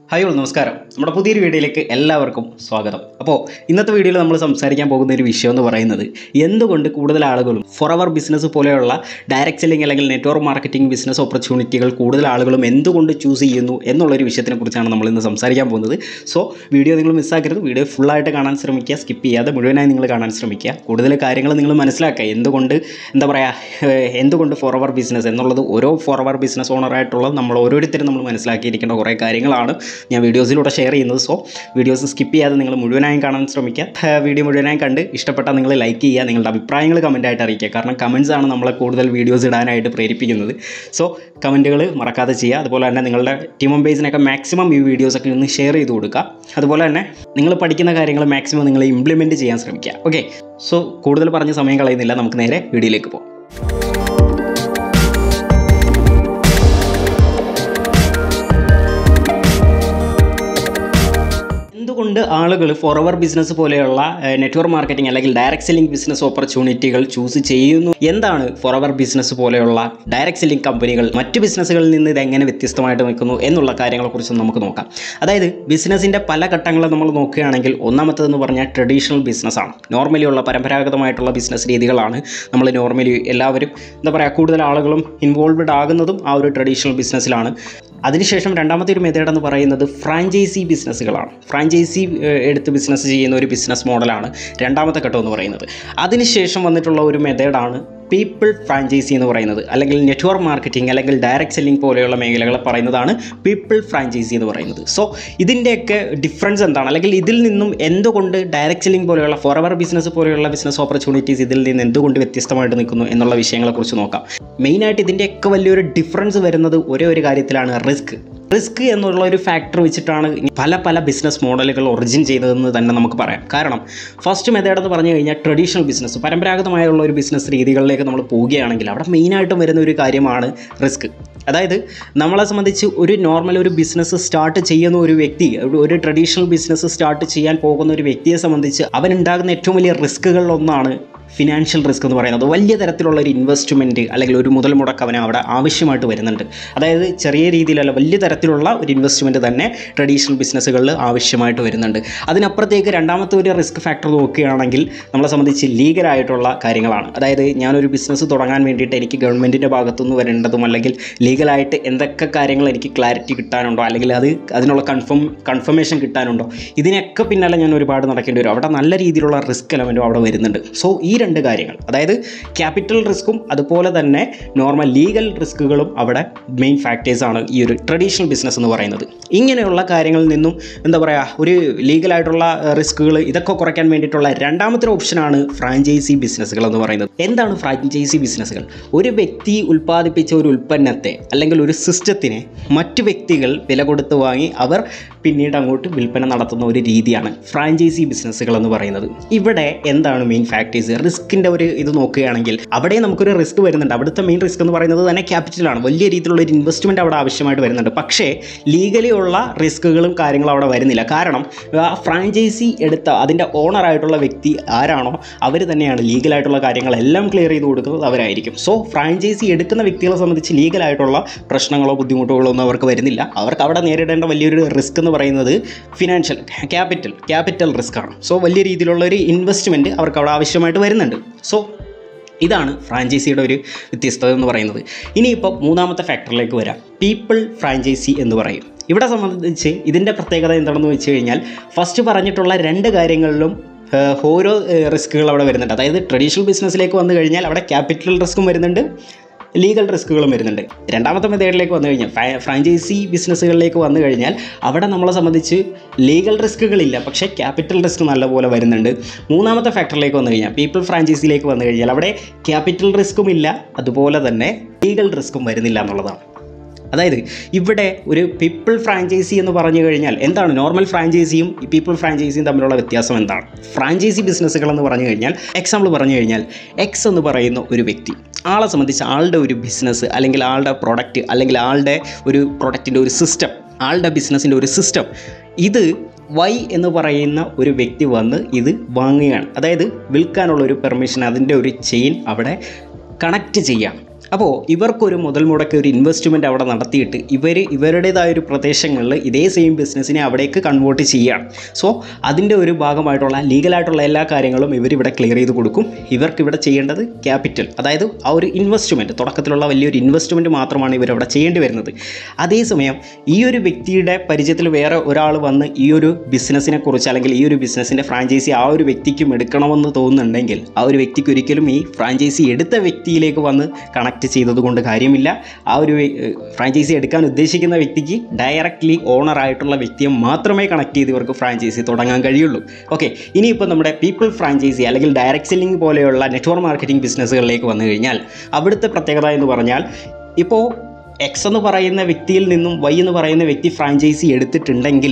hi all നമസ്കാരം നമ്മുടെ പുതിയൊരു വീഡിയോയിലേക്ക് എല്ലാവർക്കും സ്വാഗതം അപ്പോൾ ഇന്നത്തെ വീഡിയോയിൽ നമ്മൾ സംസാരിക്കാൻ പോകുന്ന ഒരു വിഷയം എന്ന് പറയുന്നത് എന്തുകൊണ്ട് കൂടുതൽ ആളുകളും ഫോർ അവർ ബിസിനസ് പോലെയുള്ള ഡയറക്റ്റ് സെല്ലിംഗ് അല്ലെങ്കിൽ നെറ്റ്വർക്ക് മാർക്കറ്റിംഗ് ബിസിനസ് ഓപ്പർച്യൂണിറ്റികൾ കൂടുതൽ ആളുകളും എന്തുകൊണ്ട് ചൂസ് ചെയ്യുന്നു എന്നുള്ളൊരു വിഷയത്തിനെ കുറിച്ചാണ് നമ്മൾ ഇന്ന് സംസാരിക്കാൻ പോകുന്നത് സോ വീഡിയോ നിങ്ങൾ മിസ്സാക്കരുത് വീഡിയോ ഫുള്ളായിട്ട് കാണാൻ ശ്രമിക്കുക സ്കിപ്പ് ചെയ്യാതെ മുഴുവനായി നിങ്ങൾ കാണാൻ ശ്രമിക്കുക കൂടുതൽ കാര്യങ്ങൾ നിങ്ങൾ മനസ്സിലാക്കുക എന്തുകൊണ്ട് എന്താ പറയുക ഏഹ്, എന്തുകൊണ്ട് ഫോർ അവർ ബിസിനസ് എന്നുള്ളത് ഓരോ ഫോർ അവർ ബിസിനസ് ഓണറായിട്ടുള്ള നമ്മൾ ഓരോരുത്തരും നമ്മൾ മനസ്സിലാക്കിയിരിക്കേണ്ട കുറേ കാര്യങ്ങളാണ് ഞാൻ വീഡിയോസിലൂടെ ഷെയർ ചെയ്യുന്നത് സോ വീഡിയോസ് സ്കിപ്പ് ചെയ്യാതെ നിങ്ങൾ മുഴുവനായും കാണാൻ ശ്രമിക്കുക ഏഹ്, വീഡിയോ മുഴുവനായും കണ്ട് ഇഷ്ടപ്പെട്ടാൽ നിങ്ങൾ ലൈക്ക് ചെയ്യുക നിങ്ങളുടെ അഭിപ്രായങ്ങൾ കമൻറ്റായിട്ട് അറിയിക്കുക കാരണം കമൻസ് ആണ് നമ്മളെ കൂടുതൽ വീഡിയോസ് ഇടാനായിട്ട് പ്രേരിപ്പിക്കുന്നത് സോ കമൻറ്റുകൾ മറക്കാതെ ചെയ്യുക അതുപോലെ തന്നെ നിങ്ങളുടെ ടീം മെമ്പേഴ്സിനൊക്കെ മാക്സിമം ഈ വീഡിയോസൊക്കെ ഒന്ന് ഷെയർ ചെയ്ത് കൊടുക്കുക അതുപോലെ തന്നെ നിങ്ങൾ പഠിക്കുന്ന കാര്യങ്ങൾ മാക്സിമം നിങ്ങൾ ഇംപ്ലിമെൻറ്റ് ചെയ്യാൻ ശ്രമിക്കുക ഓക്കെ സോ കൂടുതൽ പറഞ്ഞ സമയം കളയുന്നില്ല നമുക്ക് നേരെ വീഡിയോയിലേക്ക് പോകാം എന്തുകൊണ്ട് ആളുകൾ ഫോർവർ ബിസിനസ് പോലെയുള്ള നെറ്റ്വർക്ക് മാർക്കറ്റിംഗ് അല്ലെങ്കിൽ ഡയറക്റ്റ് സെല്ലിംഗ് ബിസിനസ് ഓപ്പർച്യൂണിറ്റികൾ ചൂസ് ചെയ്യുന്നു എന്താണ് ഫോർവർ ബിസിനസ് പോലെയുള്ള ഡയറക്റ്റ് സെല്ലിംഗ് കമ്പനികൾ മറ്റ് ബിസിനസ്സുകളിൽ നിന്ന് ഇത് എങ്ങനെ വ്യത്യസ്തമായിട്ട് നിൽക്കുന്നു എന്നുള്ള കാര്യങ്ങളെക്കുറിച്ച് നമുക്ക് നോക്കാം അതായത് ബിസിനസ്സിൻ്റെ പല ഘട്ടങ്ങളും നമ്മൾ നോക്കുകയാണെങ്കിൽ ഒന്നാമത്തേതെന്ന് പറഞ്ഞാൽ ട്രഡീഷണൽ ബിസിനസ്സാണ് നോർമലി ഉള്ള പരമ്പരാഗതമായിട്ടുള്ള ബിസിനസ് രീതികളാണ് നമ്മൾ നോർമലി എല്ലാവരും എന്താ പറയുക കൂടുതൽ ആളുകളും ഇൻവോൾവഡ് ആകുന്നതും ആ ഒരു ട്രഡീഷണൽ ബിസിനസ്സിലാണ് അതിനുശേഷം രണ്ടാമത്തെ ഒരു മെത്തേഡ് എന്ന് പറയുന്നത് ഫ്രാഞ്ചൈസി ബിസിനസ്സുകളാണ് ഫ്രാഞ്ചൈസി ഏഹ്, എടുത്ത് ബിസിനസ് ചെയ്യുന്ന ഒരു ബിസിനസ് മോഡലാണ് രണ്ടാമത്തെ ഘട്ടം എന്ന് പറയുന്നത് അതിനുശേഷം വന്നിട്ടുള്ള ഒരു മെത്തേഡാണ് പീപ്പിൾ ഫ്രാഞ്ചൈസി എന്ന് പറയുന്നത് അല്ലെങ്കിൽ നെറ്റ്വർക്ക് മാർക്കറ്റിംഗ് അല്ലെങ്കിൽ ഡയറക്റ്റ് സെല്ലിംഗ് പോലെയുള്ള മേഖലകളെ പറയുന്നതാണ് പീപ്പിൾ ഫ്രാഞ്ചൈസി എന്ന് പറയുന്നത് സോ ഇതിൻ്റെയൊക്കെ ഡിഫറൻസ് എന്താണ് അല്ലെങ്കിൽ ഇതിൽ നിന്നും എന്തുകൊണ്ട് ഡയറക്റ്റ് സെല്ലിംഗ് പോലെയുള്ള ഫോറവർ ബിസിനസ് പോലെയുള്ള ബിസിനസ് ഓപ്പർച്യൂണിറ്റീസ് ഇതിൽ നിന്ന് എന്തുകൊണ്ട് വ്യത്യസ്തമായിട്ട് നിൽക്കുന്നു എന്നുള്ള വിഷയങ്ങളെക്കുറിച്ച് നോക്കാം മെയിനായിട്ട് ഇതിൻ്റെയൊക്കെ വലിയൊരു ഡിഫറൻസ് വരുന്നത് ഒരേ ഒരു കാര്യത്തിലാണ് റിസ്ക് റിസ്ക് എന്നുള്ള ഒരു ഫാക്ടർ വെച്ചിട്ടാണ് പല പല ബിസിനസ് മോഡലുകൾ ഒറിജിൻ ചെയ്തതെന്ന് തന്നെ നമുക്ക് പറയാം കാരണം ഫസ്റ്റ് മെത്തേഡ് എന്ന് പറഞ്ഞു കഴിഞ്ഞാൽ ട്രഡീഷണൽ ബിസിനസ് പരമ്പരാഗതമായുള്ള ഒരു ബിസിനസ് രീതികളിലേക്ക് നമ്മൾ പോവുകയാണെങ്കിൽ അവിടെ മെയിനായിട്ടും വരുന്ന ഒരു കാര്യമാണ് റിസ്ക് അതായത് നമ്മളെ സംബന്ധിച്ച് ഒരു നോർമൽ ഒരു ബിസിനസ് സ്റ്റാർട്ട് ചെയ്യുന്ന ഒരു വ്യക്തി ഒരു- ഒരു ട്രഡീഷണൽ ബിസിനസ് സ്റ്റാർട്ട് ചെയ്യാൻ പോകുന്ന ഒരു വ്യക്തിയെ സംബന്ധിച്ച് അവനുണ്ടാകുന്ന ഏറ്റവും വലിയ റിസ്ക്കുകളിലൊന്നാണ് ഫിനാൻഷ്യൽ റിസ്ക് എന്ന് പറയുന്നത് വലിയ തരത്തിലുള്ള ഒരു ഇൻവെസ്റ്റ്മെൻറ്റ് അല്ലെങ്കിൽ ഒരു മുതൽ മുടക്ക് അവന് അവിടെ ആവശ്യമായിട്ട് വരുന്നുണ്ട് അതായത് ചെറിയ രീതിയിലല്ല വലിയ തരത്തിലുള്ള ഒരു ഇൻവെസ്റ്റ്മെൻറ്റ് തന്നെ ട്രഡീഷണൽ ബിസിനസ്സുകളിൽ ആവശ്യമായിട്ട് വരുന്നുണ്ട് അതിനപ്പുറത്തേക്ക് രണ്ടാമത്തെ ഒരു റിസ്ക് ഫാക്ടർ നോക്കുകയാണെങ്കിൽ നമ്മളെ സംബന്ധിച്ച് ലീഗലായിട്ടുള്ള കാര്യങ്ങളാണ് അതായത് ഞാനൊരു ബിസിനസ് തുടങ്ങാൻ വേണ്ടിയിട്ട് എനിക്ക് ഗവൺമെൻറ്റിൻ്റെ ഭാഗത്തുനിന്ന് വരേണ്ടതും അല്ലെങ്കിൽ ലീഗലായിട്ട് എന്തൊക്കെ കാര്യങ്ങൾ എനിക്ക് ക്ലാരിറ്റി കിട്ടാനുണ്ടോ അല്ലെങ്കിൽ അത് അതിനുള്ള കൺഫേം കൺഫർമേഷൻ കിട്ടാനുണ്ടോ ഇതിനൊക്കെ പിന്നാലെ ഞാൻ ഒരുപാട് നടക്കേണ്ടി വരും അവിടെ നല്ല രീതിയിലുള്ള റിസ്ക് എലമെൻറ്റും അവിടെ വരുന്നുണ്ട് സോ ഈ രണ്ട് കാര്യങ്ങൾ അതായത് ക്യാപിറ്റൽ റിസ്ക്കും അതുപോലെ തന്നെ നോർമൽ ലീഗൽ റിസ്ക്കുകളും അവിടെ മെയിൻ ഫാക്ടേഴ്സാണ് ഈ ഒരു ട്രഡീഷണൽ ബിസിനസ് എന്ന് പറയുന്നത് ഇങ്ങനെയുള്ള കാര്യങ്ങളിൽ നിന്നും എന്താ പറയുക ഒരു ലീഗലായിട്ടുള്ള റിസ്ക്കുകൾ ഇതൊക്കെ കുറയ്ക്കാൻ വേണ്ടിയിട്ടുള്ള രണ്ടാമത്തെ ഓപ്ഷനാണ് ഫ്രാഞ്ചൈസി ബിസിനസ്സുകൾ എന്ന് പറയുന്നത് എന്താണ് ഫ്രാഞ്ചൈസി ബിസിനസ്സുകൾ ഒരു വ്യക്തി ഉൽപ്പാദിപ്പിച്ച ഒരു ഉൽപ്പന്നത്തെ അല്ലെങ്കിൽ ഒരു സിസ്റ്റത്തിനെ മറ്റു വ്യക്തികൾ വില കൊടുത്ത് വാങ്ങി അവർ പിന്നീട് അങ്ങോട്ട് വിൽപ്പന നടത്തുന്ന ഒരു രീതിയാണ് ഫ്രാഞ്ചൈസി ബിസിനസ്സുകൾ എന്ന് പറയുന്നത് ഇവിടെ എന്താണ് മെയിൻ ഫാക്ടേഴ്സ് റിസ്കിൻ്റെ ഒരു ഇത് നോക്കുകയാണെങ്കിൽ അവിടെ നമുക്കൊരു റിസ്ക് വരുന്നുണ്ട് അവിടുത്തെ മെയിൻ റിസ്ക് എന്ന് പറയുന്നത് തന്നെ ക്യാപിറ്റലാണ് വലിയ രീതിയിലുള്ള ഒരു ഇൻവെസ്റ്റ്മെൻറ്റ് അവിടെ ആവശ്യമായിട്ട് വരുന്നുണ്ട് പക്ഷേ ലീഗലി ഉള്ള റിസ്ക്കുകളും കാര്യങ്ങളും അവിടെ വരുന്നില്ല കാരണം ആ ഫ്രാഞ്ചൈസി എടുത്ത അതിൻ്റെ ഓണറായിട്ടുള്ള വ്യക്തി ആരാണോ അവർ തന്നെയാണ് ലീഗലായിട്ടുള്ള കാര്യങ്ങളെല്ലാം ക്ലിയർ ചെയ്ത് കൊടുക്കുന്നത് അവരായിരിക്കും സോ ഫ്രാഞ്ചൈസി എടുക്കുന്ന വ്യക്തികളെ സംബന്ധിച്ച് ലീഗലായിട്ടുള്ള പ്രശ്നങ്ങളോ ബുദ്ധിമുട്ടുകളോ ഒന്നും അവർക്ക് വരുന്നില്ല അവർക്ക് അവിടെ നേരിടേണ്ട വലിയൊരു റിസ്ക് എന്ന് പറയുന്നത് ഫിനാൻഷ്യൽ ക്യാപിറ്റൽ ക്യാപിറ്റൽ റിസ്ക് ആണ് സോ വലിയ രീതിയിലുള്ള ഒരു ഇൻവെസ്റ്റ്മെൻറ്റ് അവർക്ക് അവിടെ ആവശ്യമായിട്ട് വരുന്നുണ്ട് സോ ഇതാണ് ഫ്രാഞ്ചൈസിയുടെ ഒരു വ്യത്യസ്തത എന്ന് പറയുന്നത് ഇനിയിപ്പോൾ മൂന്നാമത്തെ ഫാക്ടറിലേക്ക് വരാം പീപ്പിൾ ഫ്രാഞ്ചൈസി എന്ന് പറയും ഇവിടെ സംബന്ധിച്ച് ഇതിൻ്റെ പ്രത്യേകത എന്താണെന്ന് വെച്ച് കഴിഞ്ഞാൽ ഫസ്റ്റ് പറഞ്ഞിട്ടുള്ള രണ്ട് കാര്യങ്ങളിലും ഏഹ്, ഓരോ റിസ്ക്കുകൾ അവിടെ വരുന്നുണ്ട് അതായത് ട്രഡീഷണൽ ബിസിനസ്സിലേക്ക് വന്നു കഴിഞ്ഞാൽ അവിടെ ക്യാപിറ്റൽ റിസ്ക്കും വരുന്നുണ്ട് ലീഗൽ റിസ്ക്കുകളും വരുന്നുണ്ട് രണ്ടാമത്തെ മെത്തേഡിലേക്ക് വന്നു കഴിഞ്ഞാൽ ഫ്രാ- ഫ്രാഞ്ചൈസി ബിസിനസ്സുകളിലേക്ക് വന്നു കഴിഞ്ഞാൽ അവിടെ നമ്മളെ സംബന്ധിച്ച് ലീഗൽ റിസ്ക്കുകളില്ല പക്ഷേ ക്യാപിറ്റൽ റിസ്ക് നല്ലപോലെ വരുന്നുണ്ട് മൂന്നാമത്തെ ഫാക്ടറിലേക്ക് വന്നു കഴിഞ്ഞാൽ പീപ്പിൾ ഫ്രാഞ്ചൈസിയിലേക്ക് വന്നു കഴിഞ്ഞാൽ അവിടെ ക്യാപിറ്റൽ റിസ്ക്കും ഇല്ല അതുപോലെ തന്നെ ലീഗൽ റിസ്ക്കും വരുന്നില്ല എന്നുള്ളതാണ് അതായത് ഇവിടെ ഒരു പീപ്പിൾ ഫ്രാഞ്ചൈസി എന്ന് പറഞ്ഞു കഴിഞ്ഞാൽ എന്താണ് നോർമൽ ഫ്രാഞ്ചൈസിയും ഈ പീപ്പിൾ ഫ്രാഞ്ചൈസിയും തമ്മിലുള്ള വ്യത്യാസം എന്താണ് ഫ്രാഞ്ചൈസി ബിസിനസ്സുകൾ എന്ന് പറഞ്ഞു കഴിഞ്ഞാൽ എക്സാമ്പിൾ പറഞ്ഞു കഴിഞ്ഞാൽ എക്സ് എന്ന് പറയുന്ന ഒരു വ്യക്തി ആളെ സംബന്ധിച്ച് ആളുടെ ഒരു ബിസിനസ് അല്ലെങ്കിൽ ആളുടെ പ്രൊഡക്റ്റ് അല്ലെങ്കിൽ ആളുടെ ഒരു പ്രൊഡക്റ്റിൻ്റെ ഒരു സിസ്റ്റം ആളുടെ ബിസിനസ്സിൻ്റെ ഒരു സിസ്റ്റം ഇത് വൈ എന്ന് പറയുന്ന ഒരു വ്യക്തി വന്ന് ഇത് വാങ്ങുകയാണ് അതായത് വിൽക്കാനുള്ള ഒരു പെർമിഷൻ അതിൻ്റെ ഒരു ചെയിൻ അവിടെ കണക്റ്റ് ചെയ്യാം അപ്പോൾ ഇവർക്കൊരു മുതൽ മുടക്കി ഒരു ഇൻവെസ്റ്റ്മെൻറ്റ് അവിടെ നടത്തിയിട്ട് ഇവർ ഇവരുടേതായ ഒരു പ്രദേശങ്ങളിൽ ഇതേ സെയിം ബിസിനസ്സിനെ അവിടേക്ക് കൺവേർട്ട് ചെയ്യുകയാണ് സോ അതിൻ്റെ ഒരു ഭാഗമായിട്ടുള്ള ലീഗലായിട്ടുള്ള എല്ലാ കാര്യങ്ങളും ഇവരിവിടെ ക്ലിയർ ചെയ്ത് കൊടുക്കും ഇവർക്ക് ഇവിടെ ചെയ്യേണ്ടത് ക്യാപിറ്റൽ അതായത് ആ ഒരു ഇൻവെസ്റ്റ്മെൻറ്റ് തുടക്കത്തിലുള്ള വലിയൊരു ഇൻവെസ്റ്റ്മെൻറ്റ് മാത്രമാണ് ഇവരവിടെ ചെയ്യേണ്ടി വരുന്നത് അതേസമയം ഈ ഒരു വ്യക്തിയുടെ പരിചയത്തിൽ വേറെ ഒരാൾ വന്ന് ഈ ഒരു ബിസിനസ്സിനെ കുറിച്ച് അല്ലെങ്കിൽ ഈ ഒരു ബിസിനസ്സിൻ്റെ ഫ്രാഞ്ചൈസി ആ ഒരു വ്യക്തിക്കും എടുക്കണമെന്ന് തോന്നുന്നുണ്ടെങ്കിൽ ആ ഒരു വ്യക്തിക്ക് ഒരിക്കലും ഈ ഫ്രാഞ്ചൈസി എടുത്ത വ്യക്തിയിലേക്ക് വന്ന് കണക്ട് ചെയ്തത് കൊണ്ട് കാര്യമില്ല ആ ഒരു ഫ്രാഞ്ചൈസി എടുക്കാൻ ഉദ്ദേശിക്കുന്ന വ്യക്തിക്ക് ഡയറക്റ്റ്ലി ഓണർ ആയിട്ടുള്ള വ്യക്തിയെ മാത്രമേ കണക്ട് ചെയ്ത് ഇവർക്ക് ഫ്രാഞ്ചൈസി തുടങ്ങാൻ കഴിയുള്ളൂ ഓക്കെ ഇനിയിപ്പോൾ നമ്മുടെ പീപ്പിൾ ഫ്രാഞ്ചൈസി അല്ലെങ്കിൽ ഡയറക്റ്റ് സെല്ലിംഗ് പോലെയുള്ള നെറ്റ്വർക്ക് മാർക്കറ്റിംഗ് ബിസിനസ്സുകളിലേക്ക് വന്നു കഴിഞ്ഞാൽ അവിടുത്തെ പ്രത്യേകത എന്ന് പറഞ്ഞാൽ ഇപ്പോൾ എക്സ് എന്ന് പറയുന്ന വ്യക്തിയിൽ നിന്നും വൈ എന്ന് പറയുന്ന വ്യക്തി ഫ്രാഞ്ചൈസി എടുത്തിട്ടുണ്ടെങ്കിൽ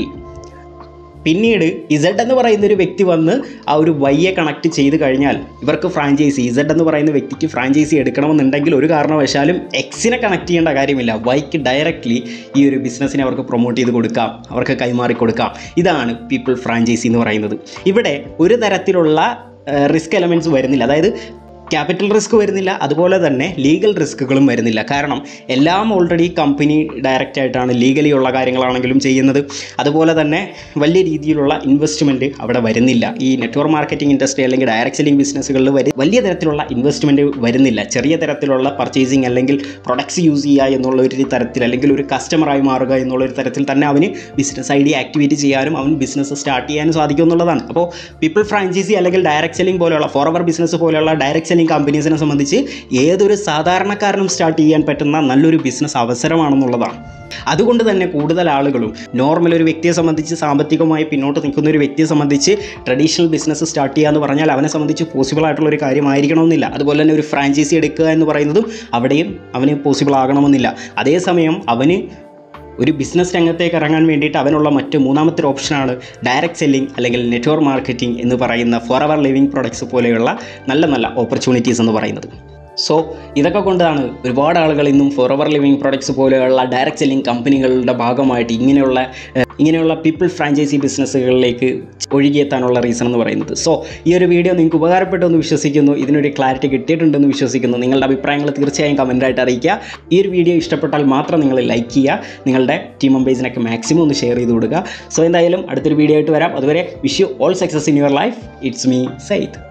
പിന്നീട് ഇസഡ് എന്ന് പറയുന്ന ഒരു വ്യക്തി വന്ന് ആ ഒരു വൈയെ കണക്ട് ചെയ്ത് കഴിഞ്ഞാൽ ഇവർക്ക് ഫ്രാഞ്ചൈസി ഇസഡ് എന്ന് പറയുന്ന വ്യക്തിക്ക് ഫ്രാഞ്ചൈസി എടുക്കണമെന്നുണ്ടെങ്കിൽ ഒരു കാരണവശാലും എക്സിനെ കണക്ട് ചെയ്യേണ്ട കാര്യമില്ല വൈക്ക് ഡയറക്റ്റ്ലി ഈ ഒരു ബിസിനസ്സിനെ അവർക്ക് പ്രൊമോട്ട് ചെയ്ത് കൊടുക്കാം അവർക്ക് കൈമാറി കൊടുക്കാം ഇതാണ് പീപ്പിൾ ഫ്രാഞ്ചൈസി എന്ന് പറയുന്നത് ഇവിടെ ഒരു തരത്തിലുള്ള റിസ്ക് എലമെൻറ്റ്സ് വരുന്നില്ല അതായത് ക്യാപിറ്റൽ റിസ്ക് വരുന്നില്ല അതുപോലെ തന്നെ ലീഗൽ റിസ്ക്കുകളും വരുന്നില്ല കാരണം എല്ലാം ഓൾറെഡി കമ്പനി ഡയറക്റ്റ് ആയിട്ടാണ് ലീഗലി ഉള്ള കാര്യങ്ങളാണെങ്കിലും ചെയ്യുന്നത് അതുപോലെ തന്നെ വലിയ രീതിയിലുള്ള ഇൻവെസ്റ്റ്മെൻറ്റ് അവിടെ വരുന്നില്ല ഈ നെറ്റ്വർക്ക് മാർക്കറ്റിംഗ് ഇൻഡസ്ട്രി അല്ലെങ്കിൽ ഡയറക്റ്റ് സെല്ലിംഗ് ബിസിനസ്സുകളിൽ വരെ വലിയ തരത്തിലുള്ള ഇൻവെസ്റ്റ്മെൻറ്റ് വരുന്നില്ല ചെറിയ തരത്തിലുള്ള പർച്ചേസിങ് അല്ലെങ്കിൽ പ്രൊഡക്ട്സ് യൂസ് ചെയ്യുക എന്നുള്ള ഒരു തരത്തിൽ അല്ലെങ്കിൽ ഒരു കസ്റ്റമറായി മാറുക എന്നുള്ള ഒരു തരത്തിൽ തന്നെ അവന് ബിസിനസ് ഐഡിയ ആക്ടിവേറ്റ് ചെയ്യാനും അവൻ ബിസിനസ് സ്റ്റാർട്ട് ചെയ്യാനും സാധിക്കും എന്നുള്ളതാണ് അപ്പോൾ പീപ്പിൾ ഫ്രാഞ്ചൈസി അല്ലെങ്കിൽ ഡയറക്റ്റ് സെല്ലിംഗ് പോലെയുള്ള ഫോറവർ ബിസിനസ് പോലെയുള്ള ഡയറക്റ്റ് സെല്ലിംഗ് കമ്പനീസിനെ സംബന്ധിച്ച് ഏതൊരു സാധാരണക്കാരനും സ്റ്റാർട്ട് ചെയ്യാൻ പറ്റുന്ന നല്ലൊരു ബിസിനസ് അവസരമാണെന്നുള്ളതാണ് അതുകൊണ്ട് തന്നെ കൂടുതൽ ആളുകളും നോർമൽ ഒരു വ്യക്തിയെ സംബന്ധിച്ച് സാമ്പത്തികമായി പിന്നോട്ട് നിൽക്കുന്ന ഒരു വ്യക്തിയെ സംബന്ധിച്ച് ട്രഡീഷണൽ ബിസിനസ് സ്റ്റാർട്ട് ചെയ്യുക എന്ന് പറഞ്ഞാൽ അവനെ സംബന്ധിച്ച് പോസിബിൾ ആയിട്ടുള്ള ഒരു കാര്യമായിരിക്കണമെന്നില്ല അതുപോലെ തന്നെ ഒരു ഫ്രാഞ്ചൈസി എടുക്കുക എന്ന് പറയുന്നതും അവിടെയും അവന് പോസിബിൾ ആകണമെന്നില്ല അതേസമയം അവന് ഒരു ബിസിനസ് രംഗത്തേക്ക് ഇറങ്ങാൻ വേണ്ടിയിട്ട് അവനുള്ള മറ്റ് മൂന്നാമത്തെ ഒരു ഓപ്ഷനാണ് ഡയറക്റ്റ് സെല്ലിംഗ് അല്ലെങ്കിൽ നെറ്റ്വർക്ക് മാർക്കറ്റിംഗ് എന്ന് പറയുന്ന ഫോർ അവർ ലിവിങ് പ്രൊഡക്ട്സ് പോലെയുള്ള നല്ല നല്ല ഓപ്പർച്യൂണിറ്റീസ് എന്ന് പറയുന്നത് സോ ഇതൊക്കെ കൊണ്ടാണ് ഒരുപാട് ആളുകൾ ഇന്നും ഫോർ അവർ ലിവിങ് പ്രൊഡക്ട്സ് പോലെയുള്ള ഡയറക്റ്റ് സെല്ലിംഗ് കമ്പനികളുടെ ഭാഗമായിട്ട് ഇങ്ങനെയുള്ള ഏഹ്, ഇങ്ങനെയുള്ള പീപ്പിൾ ഫ്രാഞ്ചൈസി ബിസിനസ്സുകളിലേക്ക് ഒഴുകിയെത്താനുള്ള റീസൺ എന്ന് പറയുന്നത് സോ ഈ ഒരു വീഡിയോ നിങ്ങൾക്ക് ഉപകാരപ്പെട്ടു എന്ന് വിശ്വസിക്കുന്നു ഇതിനൊരു ക്ലാരിറ്റി കിട്ടിയിട്ടുണ്ടെന്ന് വിശ്വസിക്കുന്നു നിങ്ങളുടെ അഭിപ്രായങ്ങൾ തീർച്ചയായും കമൻറ്റായിട്ട് അറിയിക്കുക ഈ ഒരു വീഡിയോ ഇഷ്ടപ്പെട്ടാൽ മാത്രം നിങ്ങൾ ലൈക്ക് ചെയ്യുക നിങ്ങളുടെ ടീം മെമ്പേഴ്സിനൊക്കെ മാക്സിമം ഒന്ന് ഷെയർ ചെയ്ത് കൊടുക്കുക സോ എന്തായാലും അടുത്തൊരു വീഡിയോ ആയിട്ട് വരാം അതുവരെ wish you all success in your life it's me സൈത്ത്